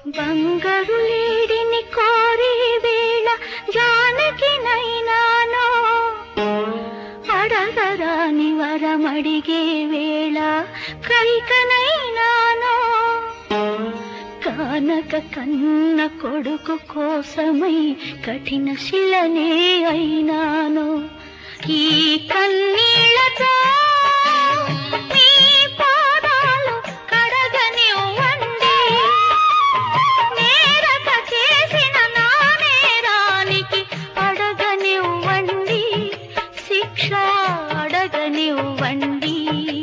బంగారు లేడిని కోరి వేళ జానకి నైనానో అడగరాని వరమడిగే వేళ కైకనైనానో కానక కన్న కొడుకు కోసమై కఠిన శిలనే అయినాను ఈ కన్నీళ్లతో మీ పాదాలు కడగనివ్వండి నేరక చేసిన నా నేరానికి అడగనివ్వండి శిక్ష అడగనివ్వండి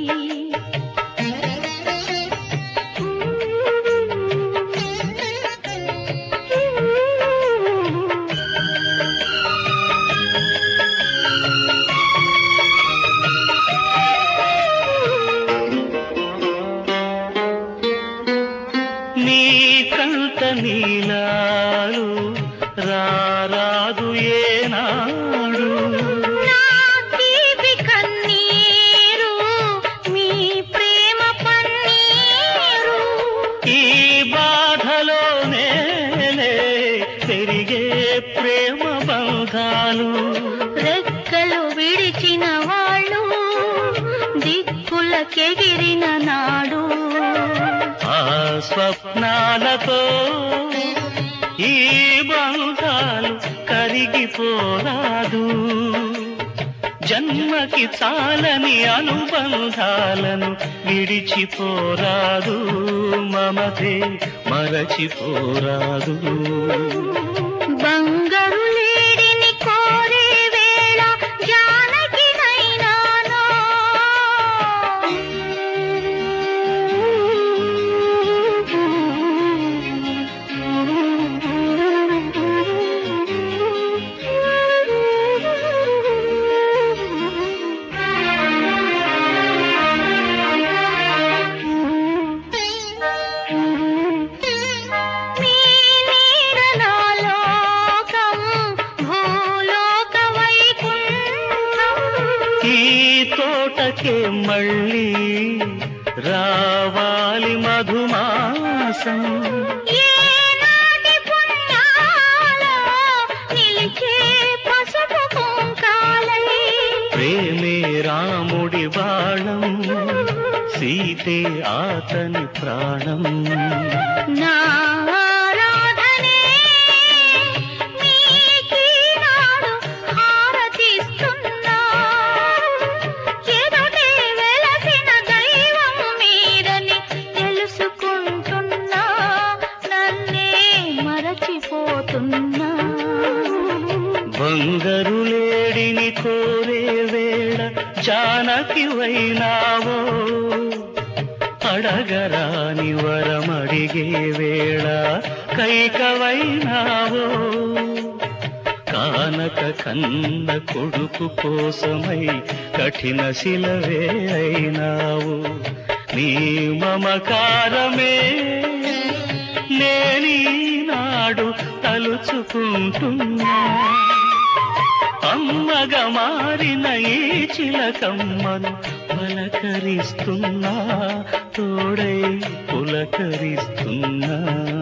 నీ కంట నీలాలు రారాదు ఏనాడు నా తీపి కన్నీరు మీ ప్రేమ పన్నీరు ఈ బాధలో నేలే పెరిగే ప్రేమ బంధాలు రెక్కలు విడిచిన వాళ్ళు దిక్కులకెగిరిన నాడు ఆ స్వప్నాలతో ఈ బంధాలు కరిగిపోరాదు జన్మకి చాలని అనుబంధాలను విడిచిపోరాదు మమతే మరచిపోరాదు బంగారు లేడిని కోరే వేళ జానకి నైనానో మీ నీడలో లోకం భూలోక వైకుంఠం ఈ తోటకే మళ్ళీ రావాలి మధుమాసం ఏనాటి పుణ్యాలో నిలిచే పసుపు కుంకాలై ప్రేమే రాముడి బాణం సీతే ఆతని ప్రాణం నా ఆరాధనే నీకీనాడు హారతిస్తున్నా. ఎదుటే వెలసిన దైవం మీరని తెలుసుకుంటున్నా నన్నే మరచిపోతున్నా బంగరు లేడిని కోరే వేళ జానకి వైనావో అడగరాని వరమడిగే వేళ కైకవైనావో కానక కన్న కొడుకు కోసమై కఠిన శిలవే అయినావు నీ మమకారమే నేనీనాడు తలుచుకుంటున్నా అమ్మగా మారిన ఈ చిలకమ్మను పలకరిస్తున్నా తోడై పులకరిస్తున్నా